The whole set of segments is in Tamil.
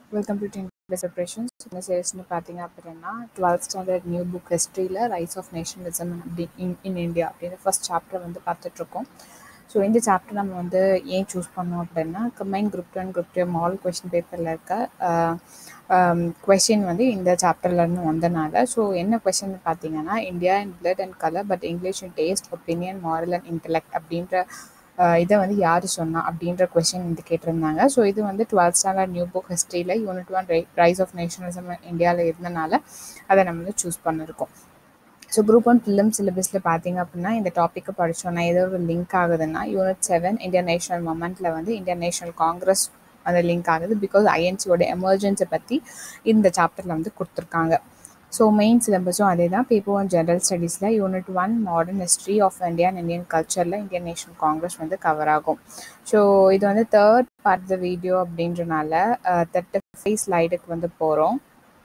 வெல்கம் டு டென் செலிப்ரேஷன்ஸ் என்ன சீரியஸ்னு பார்த்தீங்க அப்படின்னா டுவெல்த் ஸ்டாண்டர்ட் நியூ புக் ஹிஸ்ட்ரியில் ரைஸ் ஆஃப் நேஷனலிசம் அப்படி இன் இன் இந்தியா அப்படின்னு ஃபர்ஸ்ட் சாப்டர் வந்து பார்த்துட்ருக்கோம் ஸோ இந்த சாப்டர் நம்ம வந்து ஏன் சூஸ் பண்ணோம் அப்படின்னா combine group two and group two மால் கொஷின் பேப்பரில் இருக்க கொஷின் வந்து இந்த சாப்டர்லேருந்து வந்தனால ஸோ என்ன கொஷின் பார்த்தீங்கன்னா India in blood and colour but English in taste opinion moral and intellect அப்படின்ற இதை வந்து யார் சொன்னா அப்படின்ற கொஷின் வந்து கேட்டிருந்தாங்க ஸோ இது வந்து டுவெல்த் ஸ்டாண்டர்ட் நியூ புக் ஹிஸ்ட்ரியில் unit one rise of nationalism இந்தியாவில் இருந்தனால அதை நம்ம வந்து சூஸ் பண்ணியிருக்கோம் ஸோ குரூப் ஒன் ஃபிலிம் சிலபஸில் பார்த்தீங்க அப்படின்னா இந்த டாப்பிக்கை படித்தோன்னா ஏதோ ஒரு லிங்க் ஆகுதுன்னா யூனிட் செவன் இந்தியன் நேஷனல் மூமெண்ட்டில் வந்து இந்தியன் நேஷனல் காங்கிரஸ் அந்த லிங்க் ஆகுது பிகாஸ் ஐஎன்சியோட எமர்ஜென்ஸை பற்றி இந்த சாப்டரில் வந்து கொடுத்துருக்காங்க ஸோ மெயின் சிலபஸும் அதே தான் பேப்பர் ஒன் ஜென்ரல் ஸ்டடீஸில் unit one modern history of India and Indian கல்ச்சரில் இந்தியன் நேஷனல் காங்கிரஸ் வந்து கவர் ஆகும் ஸோ இது வந்து தேர்ட் பார்ட் த வீடியோ அப்படின்றனால தேர்ட்டி ஃபைவ் ஸ்லைடுக்கு வந்து போகிறோம்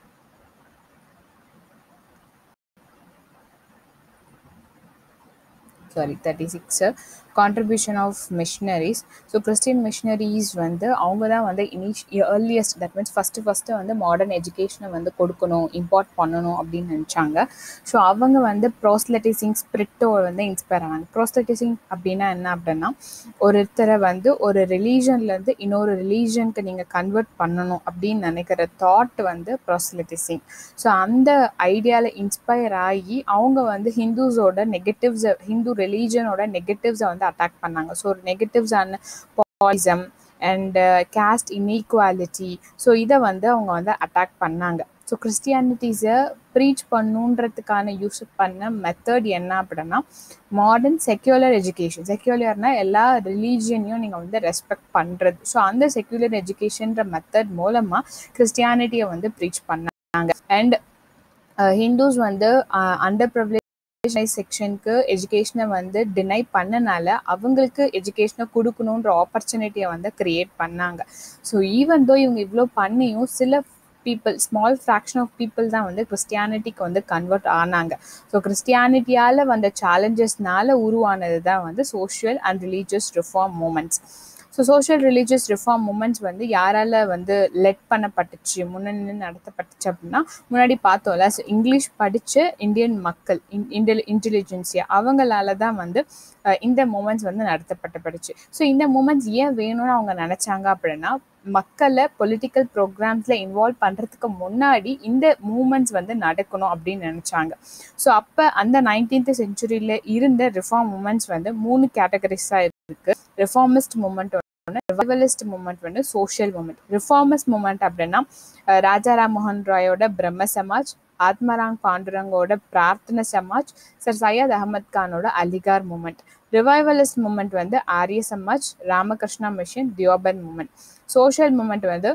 sorry thirty six contribution of missionaries so Christian missionaries வந்து அவங்க தான் வந்து இனிஷ் earliest that means first first வந்து மாடர்ன் எஜுகேஷனை வந்து கொடுக்கணும் இம்பார்ட் பண்ணணும் அப்படின்னு நினச்சாங்க ஸோ அவங்க வந்து ப்ரோஸ்லட்டிசிங் ஸ்பிரிட்டோ வந்து இன்ஸ்பயர் ஆனாங்க ப்ரோஸ்லட்டிசிங் அப்படின்னா என்ன அப்படின்னா ஒருத்தரை வந்து ஒரு ரிலீஜன்லேருந்து இன்னொரு ரிலீஜனுக்கு நீங்கள் கன்வெர்ட் பண்ணணும் அப்படின்னு நினைக்கிற தாட் வந்து ப்ரோஸ்லட்டிசிங் ஸோ அந்த ஐடியாவில் இன்ஸ்பயர் ஆகி அவங்க வந்து ஹிந்துஸோட நெகட்டிவ்ஸ் ஹிந்து ரிலீஜனோட நெகட்டிவ்ஸை வந்து அட்டாக் பண்ணாங்க ஸோ ஒரு நெகட்டிவ்ஸான பாலிசம் அண்ட் கேஸ்ட் இன்ஈக்குவாலிட்டி ஸோ இதை வந்து அவங்க வந்து அட்டாக் பண்ணாங்க ஸோ கிறிஸ்டியானிட்டிஸை ப்ரீச் பண்ணுன்றதுக்கான யூஸ் பண்ண மெத்தட் என்ன அப்படின்னா மாடர்ன் செக்யூலர் எஜுகேஷன் செக்யூலர்னா எல்லா ரிலீஜியனையும் நீங்கள் வந்து ரெஸ்பெக்ட் பண்ணுறது ஸோ அந்த செக்யூலர் எஜுகேஷன்ற மெத்தட் மூலமாக கிறிஸ்டியானிட்டியை வந்து ப்ரீச் பண்ணாங்க அண்ட் ஹிந்துஸ் வந்து அண்டர் ப்ரிவிலேஜ் செக்ஷனுக்கு எஜுகேஷனை வந்து டினை பண்ணனால அவங்களுக்கு எஜுகேஷனை கொடுக்கணுன்ற ஆப்பர்ச்சுனிட்டியை வந்து க்ரியேட் பண்ணாங்க ஸோ ஈவன் தோ இவங்க இவ்வளோ பண்ணியும் சில people small fraction of people தான் வந்து கிறிஸ்டியானிட்டிக்கு வந்து கன்வெர்ட் ஆனாங்க ஸோ கிறிஸ்டியானிட்டியால் வந்த சேலஞ்சஸ்னால உருவானது தான் வந்து social and religious reform movements so social religious reform movements வந்து யாரால் வந்து லெட் பண்ணப்பட்டுச்சு முன்னணி நடத்தப்பட்டுச்சு அப்படின்னா முன்னாடி பார்த்தோம்ல ஸோ இங்கிலீஷ் படித்த இந்தியன் மக்கள் இன்டெலி இன்டெலிஜென்சியா அவங்களால தான் வந்து இந்த மூமெண்ட்ஸ் வந்து நடத்தப்பட்டப்படுச்சு ஸோ இந்த மூமெண்ட்ஸ் ஏன் வேணும்னு அவங்க நினச்சாங்க அப்படின்னா மக்களை பொலிட்டிக்கல் ப்ரோக்ராம்ஸில் இன்வால்வ் பண்ணுறதுக்கு முன்னாடி இந்த மூமெண்ட்ஸ் வந்து நடக்கணும் அப்படின்னு நினச்சாங்க ஸோ அப்போ அந்த நைன்டீன்த் செஞ்சுரியில் இருந்த ரிஃபார்ம் மூமெண்ட்ஸ் வந்து மூணு கேட்டகரிஸாக இருக்குது ரிஃபார்மிஸ்ட் மூமெண்ட் ஒன்று ரிவலிஸ்ட் மூமெண்ட் வந்து சோஷியல் மூமெண்ட் ரிஃபார்மஸ்ட் மூமெண்ட் அப்படின்னா ராஜாராம் மோகன் ராயோட பிரம்ம சமாஜ் ஆத்மராங் பாண்டுரங்கோட பிரார்த்தனை சமாஜ் சர் சையத் அகமது கானோட அலிகார் மூமெண்ட் ரிவைவலிஸ்ட் மூமெண்ட் வந்து ஆரிய சமாஜ் ராமகிருஷ்ணா மிஷன் தியோபன் மூமெண்ட் சோஷியல் மூமெண்ட் வந்து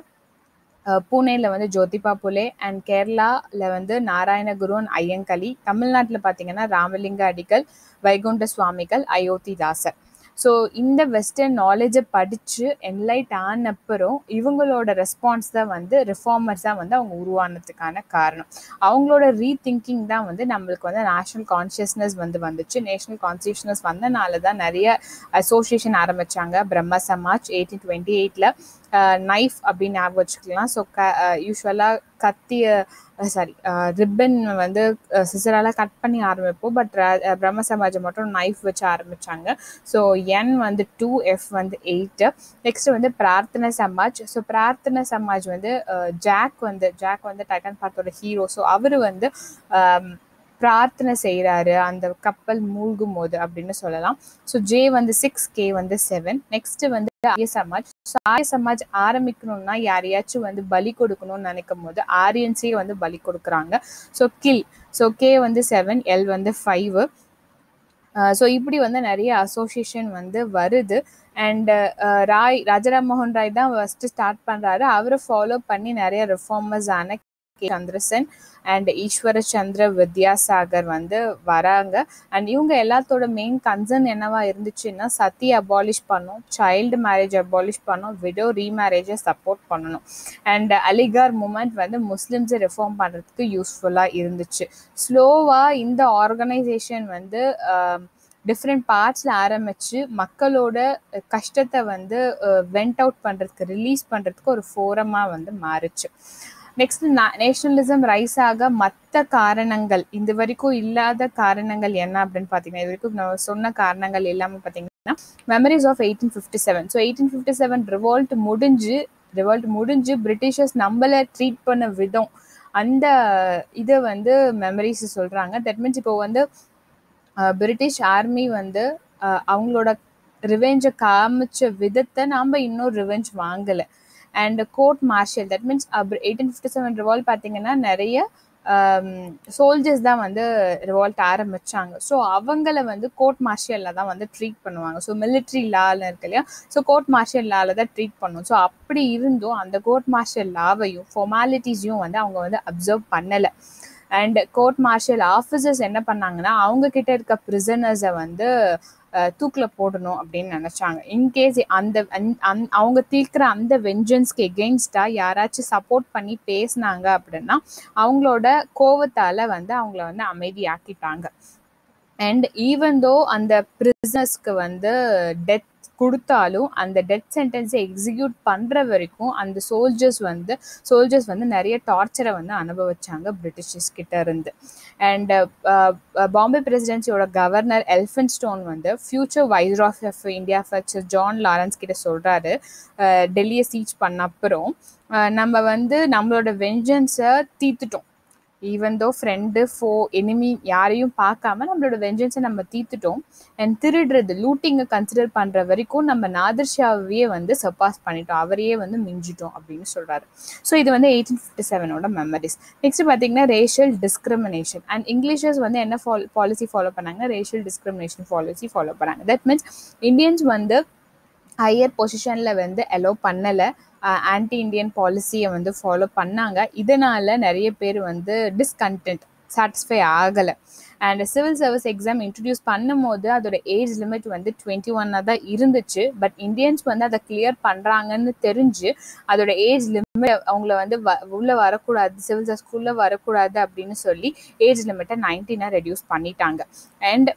பூனேல வந்து ஜோதிபா புலே அண்ட் கேரளாவில் வந்து நாராயணகுரு அண்ட் ஐயங்கலி தமிழ்நாட்டில் பார்த்தீங்கன்னா ராமலிங்க அடிகள் வைகுண்ட சுவாமிகள் அயோத்தி தாசர் ஸோ இந்த வெஸ்டர்ன் நாலேஜை படித்து என்லைட் ஆனப்புறம் இவங்களோட ரெஸ்பான்ஸ் தான் வந்து ரிஃபார்மர்ஸ் தான் வந்து அவங்க உருவானதுக்கான காரணம் அவங்களோட ரீதிங்கிங் தான் வந்து நம்மளுக்கு வந்து நேஷனல் கான்சியஸ்னஸ் வந்து வந்துச்சு நேஷனல் கான்சியஸ்னஸ் வந்தனால தான் நிறைய அசோசியேஷன் ஆரம்பித்தாங்க பிரம்ம சமாஜ் எயிட்டீன் டுவெண்ட்டி எயிட்டில் நைஃப் அப்படின்னு ஞாபகம் வச்சுக்கலாம் ஸோ க யூஸ்வலாக கத்திய சாரி ரிப்பன் வந்து சிசரால் கட் பண்ணி ஆரம்பிப்போம் பட் பிரம்ம சமாஜம் மட்டும் நைஃப் வச்சு ஆரம்பித்தாங்க ஸோ என் வந்து டூ எஃப் வந்து எயிட்டு நெக்ஸ்ட் வந்து பிரார்த்தனை சமாஜ் ஸோ பிரார்த்தனை சமாஜ் வந்து ஜாக் வந்து ஜாக் வந்து டைட்டன் பார்த்தோட ஹீரோ ஸோ அவர் வந்து பிரார்த்தனை செய்கிறாரு அந்த கப்பல் மூழ்கும் போது அப்படின்னு சொல்லலாம் ஸோ ஜே வந்து சிக்ஸ் கே வந்து செவன் நெக்ஸ்ட் வந்து ஆரிய சமாஜ் ஸோ ஆரிய சமாஜ் ஆரம்பிக்கணும்னா யாரையாச்சும் வந்து பலி கொடுக்கணும்னு நினைக்கும் போது ஆரியன்ஸே வந்து பலி கொடுக்குறாங்க ஸோ கில் ஸோ கே வந்து செவன் எல் வந்து ஃபைவ் ஸோ இப்படி வந்து நிறைய அசோசியேஷன் வந்து வருது அண்ட் ராய் ராஜாராம் மோகன் ராய் தான் ஃபஸ்ட்டு ஸ்டார்ட் பண்ணுறாரு அவரை ஃபாலோ பண்ணி நிறைய ரிஃபார்மர்ஸ் ஆன கே சந்திரசன் அண்ட் ஈஸ்வர சந்திர வித்யாசாகர் வந்து வராங்க அண்ட் இவங்க எல்லாத்தோட மெயின் கன்சர்ன் என்னவா இருந்துச்சுன்னா சத்தி அபாலிஷ் பண்ணும் சைல்டு மேரேஜ் அபாலிஷ் பண்ணும் விடோ ரீமேரேஜை சப்போர்ட் பண்ணணும் அண்ட் அலிகார் மூமெண்ட் வந்து முஸ்லிம்ஸை ரிஃபார்ம் பண்ணுறதுக்கு யூஸ்ஃபுல்லாக இருந்துச்சு ஸ்லோவாக இந்த ஆர்கனைசேஷன் வந்து டிஃப்ரெண்ட் பார்ட்ஸில் ஆரம்பித்து மக்களோட கஷ்டத்தை வந்து வெண்ட் அவுட் பண்ணுறதுக்கு ரிலீஸ் பண்ணுறதுக்கு ஒரு ஃபோரமாக வந்து மாறுச்சு நெக்ஸ்ட் நேஷனலிசம் ரைஸ் ஆக மற்ற காரணங்கள் இது வரைக்கும் இல்லாத காரணங்கள் என்ன அப்படின்னு பார்த்தீங்கன்னா இது வரைக்கும் நான் சொன்ன காரணங்கள் எல்லாமே பார்த்தீங்கன்னா memories of eighteen fifty seven so eighteen fifty seven revolt முடிஞ்சு ரிவால்ட் முடிஞ்சு பிரிட்டிஷர்ஸ் நம்மளை ட்ரீட் பண்ண விதம் அந்த இதை வந்து மெமரிஸ் சொல்கிறாங்க தட் மீன்ஸ் இப்போ வந்து பிரிட்டிஷ் ஆர்மி வந்து அவங்களோட ரிவெஞ்சை காமிச்ச விதத்தை நாம் இன்னும் ரிவெஞ்ச் வாங்கலை and court martial that means eighteen fifty seven revolt பார்த்தீங்கன்னா நிறைய சோல்ஜர்ஸ் தான் வந்து ரிவால்ட் ஆரம்பிச்சாங்க ஸோ அவங்கள வந்து கோர்ட் மார்ஷியலில் தான் வந்து ட்ரீட் பண்ணுவாங்க ஸோ மிலிட்ரி லால இருக்கு இல்லையா ஸோ கோர்ட் மார்ஷியல் லால தான் ட்ரீட் பண்ணும் ஸோ அப்படி இருந்தும் அந்த கோர்ட் மார்ஷியல் லாவையும் ஃபார்மாலிட்டிஸையும் வந்து அவங்க வந்து அப்சர்வ் பண்ணலை அண்ட் கோர்ட் மார்ஷியல் ஆஃபீஸர்ஸ் என்ன பண்ணாங்கன்னா அவங்க கிட்ட இருக்க ப்ரிசனர்ஸை வந்து தூக்கில் போடணும் அப்படின்னு நினச்சாங்க இன்கேஸ் அந்த அவங்க தீர்க்கிற அந்த வெஞ்சன்ஸ்க்கு எகெயின்ஸ்டாக யாராச்சும் சப்போர்ட் பண்ணி பேசினாங்க அப்படின்னா அவங்களோட கோவத்தால் வந்து அவங்கள வந்து அமைதியாக்கிட்டாங்க அண்ட் ஈவன் தோ அந்த ப்ரிசனர்ஸ்க்கு வந்து டெத் கொடுத்தாலும் அந்த டெத் சென்டென்ஸை எக்ஸிக்யூட் பண்ணுற வரைக்கும் அந்த சோல்ஜர்ஸ் வந்து சோல்ஜர்ஸ் வந்து நிறைய டார்ச்சரை வந்து அனுபவிச்சாங்க பிரிட்டிஷர்ஸ் கிட்ட இருந்து அண்ட் பாம்பே பிரசிடென்சியோட கவர்னர் எல்ஃபன் ஸ்டோன் வந்து future viceroy of India future John Lawrence கிட்ட சொல்கிறாரு டெல்லியை சீச் பண்ண அப்புறம் நம்ம வந்து நம்மளோட வெஞ்சன்ஸை தீர்த்துட்டோம் even though friend foe enemy யாரையும் பார்க்காம நம்மளோட வெஞ்சன்ஸை நம்ம தீர்த்துட்டோம் அண்ட் திருடுறது லூட்டிங்கை கன்சிடர் பண்ணுற வரைக்கும் நம்ம நாதர்ஷாவையே வந்து சர்பாஸ் பண்ணிட்டோம் அவரையே வந்து மிஞ்சிட்டோம் அப்படின்னு சொல்கிறாரு ஸோ இது வந்து எயிட்டீன் ஃபிஃப்டி செவனோட மெமரிஸ் நெக்ஸ்ட் பார்த்தீங்கன்னா ரேஷியல் டிஸ்கிரிமினேஷன் அண்ட் இங்கிலீஷர்ஸ் வந்து என்ன ஃபால் பாலிசி ஃபாலோ பண்ணாங்கன்னா ரேஷியல் டிஸ்கிரிமினேஷன் பாலிசி ஃபாலோ பண்ணாங்க தட் மீன்ஸ் இந்தியன்ஸ் வந்து ஹையர் பொசிஷனில் வந்து அலோவ் பண்ணலை ஆன்டி இண்டியன் பாலிசியை வந்து ஃபாலோ பண்ணாங்க இதனால் நிறைய பேர் வந்து டிஸ்கண்டென்ட் சாட்டிஸ்ஃபை ஆகலை and civil service exam introduce பண்ணும்போது அதோட ஏஜ் லிமிட் வந்து டுவெண்ட்டி ஒன்னாக தான் இருந்துச்சு பட் இந்தியன்ஸ் வந்து அதை கிளியர் பண்ணுறாங்கன்னு தெரிஞ்சு அதோட ஏஜ் லிமிட் அவங்கள வந்து வ உள்ளே வரக்கூடாது சிவில் சர்வீஸ்க்குள்ளே வரக்கூடாது அப்படின்னு சொல்லி ஏஜ் லிமிட்டை நைன்டீனாக ரெடியூஸ் பண்ணிட்டாங்க and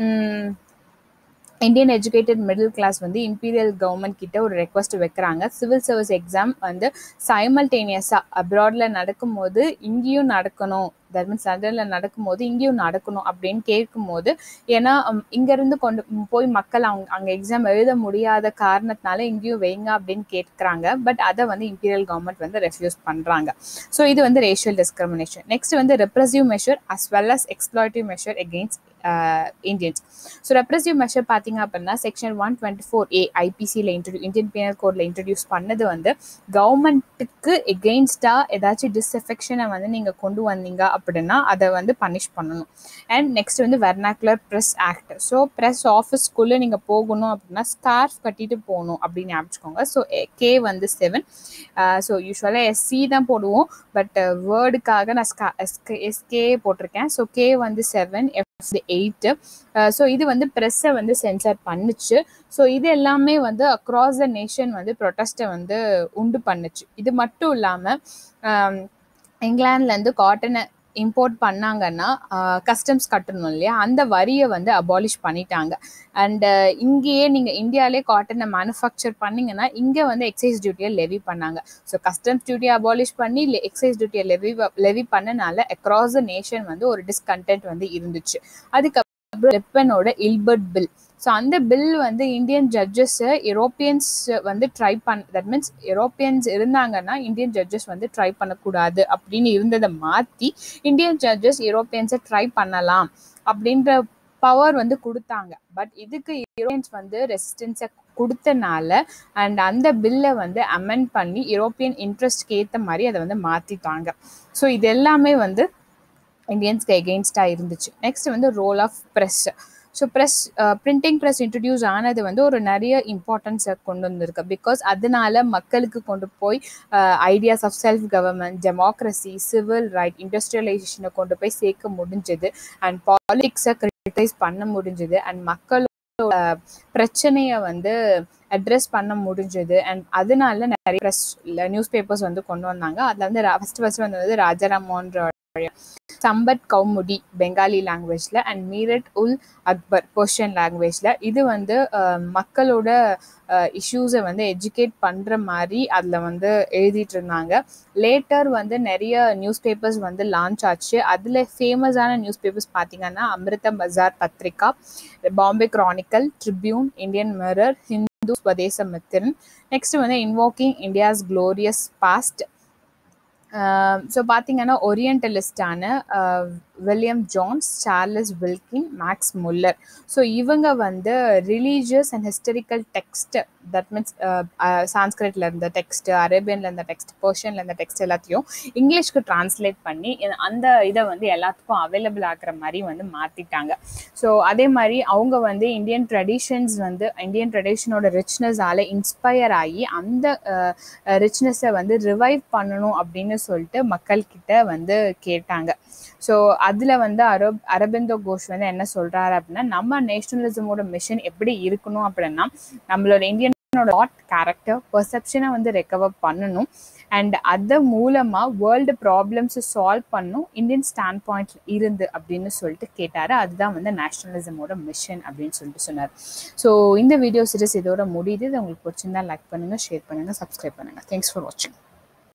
Indian educated middle class வந்து இம்பீரியல் கவர்மெண்ட் கிட்ட ஒரு ரெக்வஸ்ட் வைக்கிறாங்க சிவில் சர்வீஸ் எக்ஸாம் வந்து சைமல்டேனியஸாக அப்ராடில் நடக்கும்போது இங்கேயும் நடக்கணும் தட் மீன்ஸ் லண்டனில் நடக்கும்போது இங்கேயும் நடக்கணும் அப்படின்னு கேட்கும்போது ஏன்னா இங்கேருந்து கொண்டு போய் மக்கள் அவங்க அங்கே எக்ஸாம் எழுத முடியாத காரணத்தினால இங்கேயும் வைங்க அப்படின்னு கேட்குறாங்க பட் அதை வந்து இம்பீரியல் கவர்மெண்ட் வந்து ரெஃப்யூஸ் பண்ணுறாங்க ஸோ இது வந்து ரேஷியல் டிஸ்கிரிமினேஷன் நெக்ஸ்ட் வந்து repressive measure as well as exploitative measure against Indians so repressive measure பார்த்தீங்க அப்படின்னா section one twenty four A ஐபிசியில் இன்ட்ரடியூ இந்தியன் பீனல் கோடில் இன்ட்ரடியூஸ் பண்ணது வந்து கவர்மெண்ட்டுக்கு எகெயின்ஸ்டாக ஏதாச்சும் டிஸ்எஃபெக்ஷனை வந்து நீங்கள் கொண்டு வந்தீங்க அப்படின்னா அதை வந்து பனிஷ் பண்ணணும் அண்ட் நெக்ஸ்ட் வந்து vernacular press act so press ஆஃபீஸ்க்குள்ளே நீங்கள் போகணும் அப்படின்னா ஸ்கார்ஃப் கட்டிட்டு போகணும் அப்படின்னு ஞாபகிச்சுக்கோங்க ஸோ கே வந்து செவன் ஸோ யூஸ்வலாக எஸ்சி தான் போடுவோம் பட் வேர்டுக்காக நான் ஸ்கா எஸ்கே எஸ்கே போட்டிருக்கேன் ஸோ கே வந்து செவன் எஃப் எயிட்டு ஸோ இது வந்து ப்ரெஸ்ஸை வந்து சென்சார் பண்ணுச்சு ஸோ இது எல்லாமே வந்து அக்ராஸ் த நேஷன் வந்து ப்ரொட்டஸ்ட்டை வந்து உண்டு பண்ணுச்சு இது மட்டும் இல்லாமல் இங்கிலாந்துலேருந்து காட்டனை இம்போர்ட் பண்ணாங்கன்னா கஸ்டம்ஸ் கட்டணும் இல்லையா அந்த வரியை வந்து அபாலிஷ் பண்ணிட்டாங்க அண்டு இங்கேயே நீங்கள் இந்தியாவிலே காட்டனை மேனுஃபேக்சர் பண்ணிங்கன்னா இங்கே வந்து எக்ஸைஸ் டியூட்டியை லெவி பண்ணாங்க ஸோ கஸ்டம்ஸ் டியூட்டியை அபாலிஷ் பண்ணி எக்ஸைஸ் டியூட்டியை லெவி லெவி பண்ணனால அக்ராஸ் த நேஷன் வந்து ஒரு டிஸ்கண்டென்ட் வந்து இருந்துச்சு அதுக்கப்புறம் லெப்பனோட இல்பர்ட் பில் ஸோ அந்த பில் வந்து இந்தியன் ஜட்ஜஸை யூரோப்பியன்ஸ் வந்து ட்ரை பண் தட் மீன்ஸ் யூரோப்பியன்ஸ் இருந்தாங்கன்னா இந்தியன் ஜட்ஜஸ் வந்து ட்ரை பண்ணக்கூடாது அப்படின்னு இருந்ததை மாற்றி இந்தியன் ஜட்ஜஸ் யூரோப்பியன்ஸை ட்ரை பண்ணலாம் அப்படின்ற பவர் வந்து கொடுத்தாங்க பட் இதுக்கு யூரோப்பியன்ஸ் வந்து ரெசிஸ்டன்ஸை கொடுத்தனால அண்ட் அந்த பில்லை வந்து அமெண்ட் பண்ணி யூரோப்பியன் இன்ட்ரெஸ்ட்க்கு ஏற்ற மாதிரி அதை வந்து மாற்றிட்டாங்க ஸோ இது எல்லாமே வந்து இந்தியன்ஸ்க்கு எகெயின்ஸ்டாக இருந்துச்சு நெக்ஸ்ட் வந்து role of press so press printing press introduce ஆனது வந்து ஒரு நிறைய இம்பார்ட்டன்ஸை கொண்டு வந்திருக்கு பிகாஸ் அதனால மக்களுக்கு கொண்டு போய் ideas of self government democracy civil right இண்டஸ்ட்ரியலைசேஷனை கொண்டு போய் சேர்க்க முடிஞ்சது அண்ட் பாலிடிக்ஸை கிரிட்டிசைஸ் பண்ண முடிஞ்சது அண்ட் மக்களோட பிரச்சனையை வந்து அட்ரஸ் பண்ண முடிஞ்சது அண்ட் அதனால நிறைய ப்ரெஸ் நியூஸ் பேப்பர்ஸ் வந்து கொண்டு வந்தாங்க அதில் வந்து ஃபஸ்ட்டு ஃபஸ்ட்டு வந்தது ராஜாராமோன்ற சம்பத் கௌமுடி பெங்காலி லாங்குவேஜில் அண்ட் மீரட் உல் அக்பர் பர்ஷியன் லாங்குவேஜில் இது வந்து மக்களோட இஷ்யூஸை வந்து எஜுகேட் பண்ணுற மாதிரி அதில் வந்து எழுதிட்டு இருந்தாங்க லேட்டர் வந்து நிறைய நியூஸ் பேப்பர்ஸ் வந்து லான்ச் ஆச்சு அதில் ஃபேமஸான நியூஸ் பேப்பர்ஸ் பார்த்தீங்கன்னா Amrita Bazar Patrika Bombay Chronicle Tribune Indian Mirror Hindu Swadesha Mitran next வந்து invoking India's glorious past so பார்த்தீங்கன்னா ஒரியன்டலிஸ்டான William Jones Charles Wilkin Max Muller so இவங்க வந்து religious and historical text that means சான்ஸ்கிரிட்ல இருந்த டெக்ஸ்ட் அரேபியன்ல இருந்த டெக்ஸ்ட் பர்ஷியன்ல இருந்த டெக்ஸ்ட் எல்லாத்தையும் இங்கிலீஷ்க்கு டிரான்ஸ்லேட் பண்ணி அந்த இதை வந்து எல்லாத்துக்கும் அவைலபிள் ஆகிற மாதிரி வந்து மாற்றிட்டாங்க ஸோ அதே மாதிரி அவங்க வந்து இந்தியன் ட்ரெடிஷன்ஸ் வந்து இந்தியன் ட்ரெடிஷனோட ரிச்னஸால இன்ஸ்பயர் ஆகி அந்த ரிச்னஸை வந்து ரிவைவ் பண்ணணும் அப்படின்னு சொல்லிட்டு மக்கள்கிட்ட வந்து கேட்டாங்க ஸோ அதில் வந்து அரப் அரபிந்தோ கோஷ் வந்து என்ன சொல்கிறாரு அப்படின்னா நம்ம நேஷனலிசமோட மிஷன் எப்படி இருக்கணும் அப்படின்னா நம்மளோட இந்தியன் தாட் கேரக்டர் பர்செப்ஷனை வந்து ரெக்கவர் பண்ணணும் அண்ட் அது மூலமாக வேர்ல்டு ப்ராப்ளம்ஸை சால்வ் பண்ணும் இந்தியன் ஸ்டாண்ட் பாயிண்ட்ல இருந்து அப்படின்னு சொல்லிட்டு கேட்டார் அதுதான் வந்து நேஷனலிசமோட மிஷன் அப்படின்னு சொல்லிட்டு சொன்னார் ஸோ இந்த வீடியோ சீரிஸ் இதோட முடியுது இது உங்களுக்கு பிடிச்சிருந்தா லைக் பண்ணுங்கள் ஷேர் பண்ணுங்கள் சப்ஸ்கிரைப் பண்ணுங்கள் தேங்க்ஸ் ஃபார் வாட்சிங்